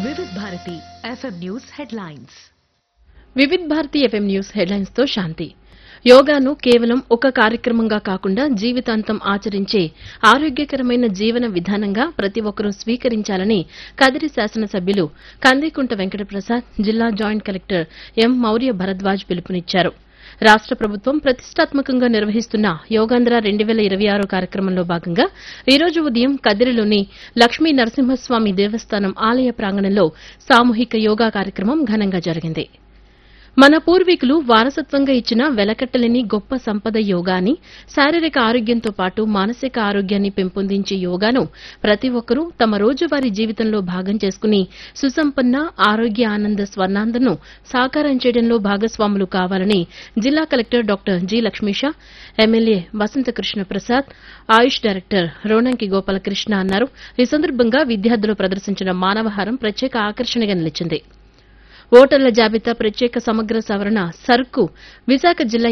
వివిధ Bharati FM news headlines Vividh Bharati FM news headlines తో శాంతి యోగాను కేవలం ఒక కార్యక్రమంగా కాకుండా జీవితాంతం ఆచరించే ఆరోగ్యకరమైన జీవన విధానంగా ప్రతి ఒక్కరూ స్వీకరించాలని కదిరి శాసనసభ్యులు కందికుంట వెంకటప్రసాద్ జిల్లా joint collector M Maurya Bharadwaj పిలుపునిచ్చారు రాష్ట ప్రభుత్వం ప్రతిష్టాత్మకంగా నిర్వహిస్తున్న యోగాంధ్ర రెండు వేల ఇరవై ఆరు కార్యక్రమంలో భాగంగా ఈ రోజు ఉదయం కదిరిలోని లక్ష్మీ నరసింహస్వామి దేవస్థానం ఆలయ ప్రాంగణంలో సామూహిక యోగా కార్యక్రమం ఘనంగా జరిగింది మన పూర్వీకులు వారసత్వంగా ఇచ్చిన వెలకట్టలేని గొప్ప సంపద యోగా అని శారీరక ఆరోగ్యంతో పాటు మానసిక ఆరోగ్యాన్ని పెంపొందించే యోగాను ప్రతి ఒక్కరూ తమ రోజువారీ జీవితంలో భాగం చేసుకుని సుసంపన్న ఆరోగ్య ఆనంద స్వర్ణాందను సాకారం చేయడంలో భాగస్వాములు కావాలని జిల్లా collector doctor G Lakshmisha MLA Vasanthakrishna Prasad AYUSH director Ronanki Gopalakrishna అన్నారు ఈ సందర్భంగా విద్యార్థులు ప్రదర్శించిన మానవహారం ప్రత్యేక ఆకర్షణగా నిలిచింది ఓటర్ల జాబితా ప్రత్యేక సమగ్ర సవరణ సర్కు విశాఖ జిల్లా